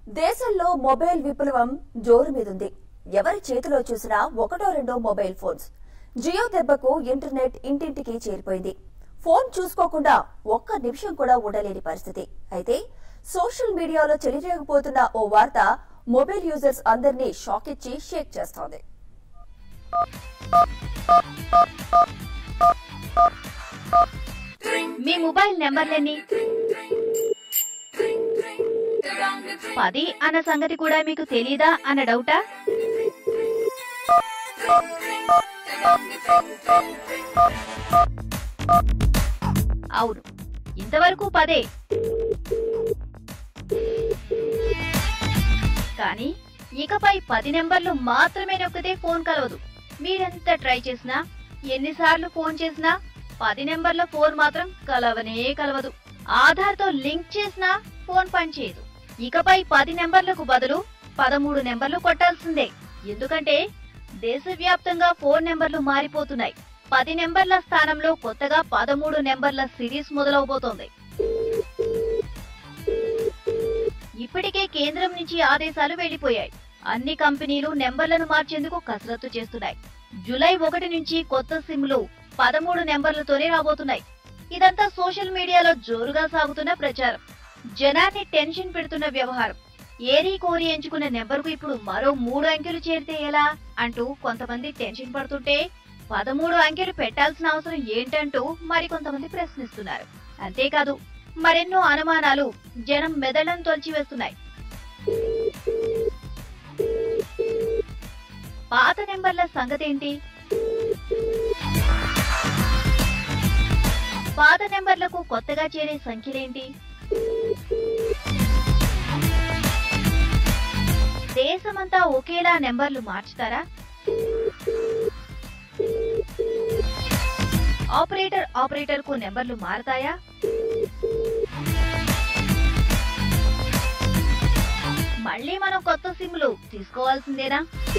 దేశంలో మొబైల్ విప్లవం జోరు మీదుంది ఎవరి చేతిలో చూసినా ఒకటో రెండో మొబైల్ ఫోన్స్ జియో దెబ్బకు ఇంటర్నెట్ ఇంటింటికి చేరిపోయింది ఫోన్ చూసుకోకుండా ఒక్క నిమిషం కూడా ఉండలేని పరిస్థితి అయితే సోషల్ మీడియాలో చెలిరేగిపోతున్న ఓ వార్త మొబైల్ యూజర్స్ అందరినీ షాక్ ఇచ్చి షేక్ చేస్తోంది మీ మొబైల్ నెంబర్లెన్ని పది అన్న సంగతి కూడా మీకు తెలీదా అన్న డౌటా అవును ఇంతవరకు పదే కానీ ఇకపై పది నెంబర్లు మాత్రమే నొక్కితే ఫోన్ కలవదు మీరెంత ట్రై చేసినా ఎన్నిసార్లు ఫోన్ చేసినా పది నెంబర్ల ఫోన్ మాత్రం కలవనే కలవదు ఆధార్ తో లింక్ చేసినా ఫోన్ పనిచేయదు ఇకపై పది నెంబర్లకు బదులు పదమూడు నెంబర్లు కొట్టాల్సిందే ఎందుకంటే దేశవ్యాప్తంగా ఫోన్ నెంబర్లు మారిపోతున్నాయి పది నెంబర్ల స్థానంలో కొత్తగా పదమూడు నెంబర్ల సిరీస్ మొదలవబోతోంది ఇప్పటికే కేంద్రం నుంచి ఆదేశాలు వెళ్లిపోయాయి అన్ని కంపెనీలు నెంబర్లను మార్చేందుకు కసరత్తు చేస్తున్నాయి జూలై ఒకటి నుంచి కొత్త సిమ్లు పదమూడు నెంబర్లతోనే రాబోతున్నాయి ఇదంతా సోషల్ మీడియాలో జోరుగా సాగుతున్న ప్రచారం జనాన్ని టెన్షన్ పెడుతున్న వ్యవహారం ఏరీ కోరి ఎంచుకున్న నెంబర్కు ఇప్పుడు మరో మూడు అంకెలు చేరితే ఎలా అంటూ కొంతమంది టెన్షన్ పడుతుంటే పదమూడు అంకెలు పెట్టాల్సిన అవసరం ఏంటంటూ మరికొంతమంది ప్రశ్నిస్తున్నారు అంతేకాదు మరెన్నో అనుమానాలు జనం మెదళ్లను తొలిచివేస్తున్నాయి పాత నెంబర్ల సంగతేంటి పాత నెంబర్లకు కొత్తగా చేరే సంఖ్యలేంటి దేశమంతా ఒకేలా నెంబర్లు మార్చుతారా ఆపరేటర్ ఆపరేటర్ కు నెంబర్లు మారతాయా మళ్ళీ మనం కొత్త సిమ్లు తీసుకోవాల్సిందేనా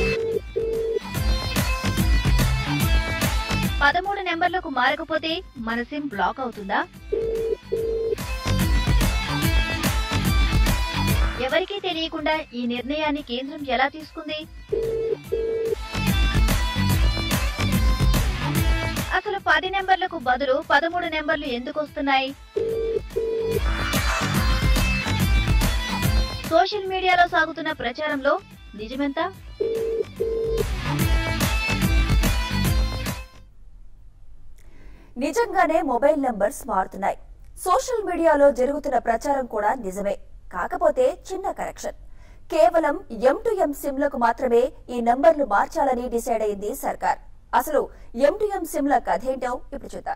పదమూడు నెంబర్లకు మారకపోతే మన సిమ్ బ్లాక్ అవుతుందా ఎవరికీ తెలియకుండా ఈ నిర్ణయాన్ని కేంద్రం ఎలా తీసుకుంది అసలు పది నెంబర్లకు బదులు పదమూడు నెంబర్లు ఎందుకు వస్తున్నాయి సోషల్ మీడియాలో సాగుతున్న ప్రచారంలో నిజమెంత నిజంగానే మొబైల్ నంబర్స్ మారుతున్నాయి సోషల్ మీడియాలో జరుగుతున్న ప్రచారం కూడా నిజమే కాకపోతే చిన్న కరెక్షన్ కేవలం ఎం టు ఎం సిమ్లకు మాత్రమే ఈ నంబర్లు మార్చాలని డిసైడ్ అయింది సర్కార్ అసలు ఎం టు ఎం సిమ్ల కథేంటో ఇప్పుడు చూద్దాం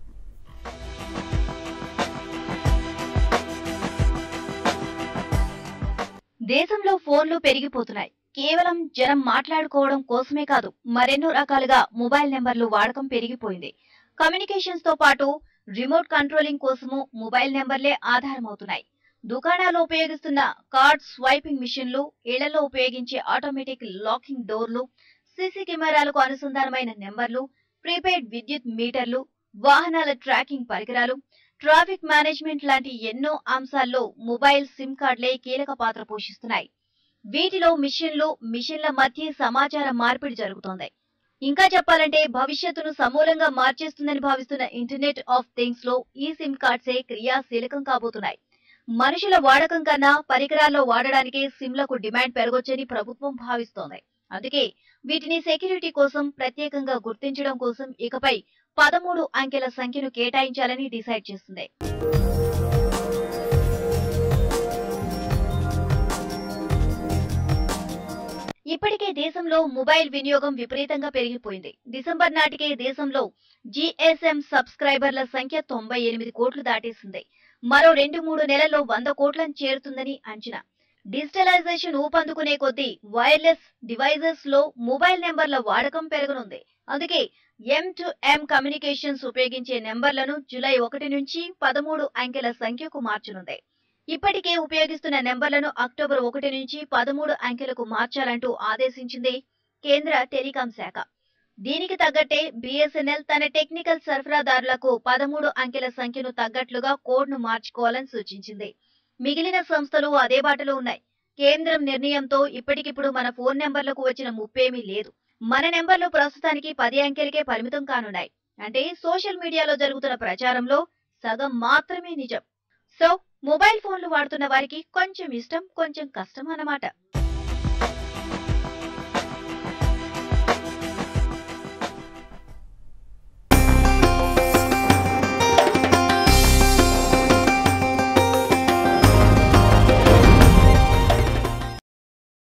దేశంలో ఫోన్లు పెరిగిపోతున్నాయి కేవలం జనం మాట్లాడుకోవడం కోసమే కాదు మరెన్నో రకాలుగా మొబైల్ నెంబర్లు వాడకం పెరిగిపోయింది కమ్యూనికేషన్స్ తో పాటు రిమోట్ కంట్రోలింగ్ కోసము మొబైల్ నెంబర్లే ఆధారమవుతున్నాయి దుకాణాల్లో ఉపయోగిస్తున్న కార్డ్ స్వైపింగ్ మిషన్లు ఇళ్లలో ఉపయోగించే ఆటోమేటిక్ లాకింగ్ డోర్లు సీసీ కెమెరాలకు అనుసంధానమైన నెంబర్లు ప్రీపెయిడ్ విద్యుత్ మీటర్లు వాహనాల ట్రాకింగ్ పరికరాలు ట్రాఫిక్ మేనేజ్మెంట్ లాంటి ఎన్నో అంశాల్లో మొబైల్ సిమ్ కార్డులే కీలక పాత్ర పోషిస్తున్నాయి వీటిలో మిషన్లు మిషన్ల మధ్య సమాచార మార్పిడి జరుగుతోంది ఇంకా చెప్పాలంటే భవిష్యత్తును సమూలంగా మార్చేస్తుందని భావిస్తున్న ఇంటర్నెట్ ఆఫ్ థింగ్స్ లో ఈ సిమ్ కార్డ్సే క్రియాశీలకం కాబోతున్నాయి మనుషుల వాడకం కన్నా పరికరాల్లో వాడడానికే సిమ్లకు డిమాండ్ పెరగొచ్చని ప్రభుత్వం భావిస్తోంది అందుకే వీటిని సెక్యూరిటీ కోసం ప్రత్యేకంగా గుర్తించడం కోసం ఇకపై పదమూడు అంకెల సంఖ్యను కేటాయించాలని డిసైడ్ చేస్తుంది ఇప్పటికే దేశంలో మొబైల్ వినియోగం విపరీతంగా పెరిగిపోయింది డిసెంబర్ నాటికే దేశంలో జిఎస్ఎం సబ్స్క్రైబర్ల సంఖ్య తొంభై ఎనిమిది కోట్లు దాటేసింది మరో రెండు మూడు నెలల్లో వంద కోట్లను చేరుతుందని అంచనా డిజిటలైజేషన్ ఊపందుకునే కొద్దీ వైర్లెస్ డివైజెస్ లో మొబైల్ నెంబర్ల వాడకం పెరగనుంది అందుకే ఎం టు ఎం కమ్యూనికేషన్స్ ఉపయోగించే నెంబర్లను జూలై ఒకటి నుంచి పదమూడు అంకెల సంఖ్యకు మార్చనుంది ఇప్పటికే ఉపయోగిస్తున్న నెంబర్లను అక్టోబర్ ఒకటి నుంచి పదమూడు అంకెలకు మార్చాలంటూ ఆదేశించింది కేంద్ర టెలికాం శాఖ దీనికి తగ్గట్టే బిఎస్ఎన్ఎల్ తన టెక్నికల్ సరఫరాదారులకు పదమూడు అంకెల సంఖ్యను తగ్గట్లుగా కోడ్ను మార్చుకోవాలని సూచించింది మిగిలిన సంస్థలు అదే బాటలో ఉన్నాయి కేంద్రం నిర్ణయంతో ఇప్పటికిప్పుడు మన ఫోన్ నెంబర్లకు వచ్చిన ముప్పేమీ లేదు మన నెంబర్లు ప్రస్తుతానికి పది అంకెలకే పరిమితం కానున్నాయి అంటే సోషల్ మీడియాలో జరుగుతున్న ప్రచారంలో సగం మాత్రమే నిజం సో మొబైల్ ఫోన్లు వాడుతున్న వారికి కొంచెం ఇష్టం కొంచెం కష్టం అన్నమాట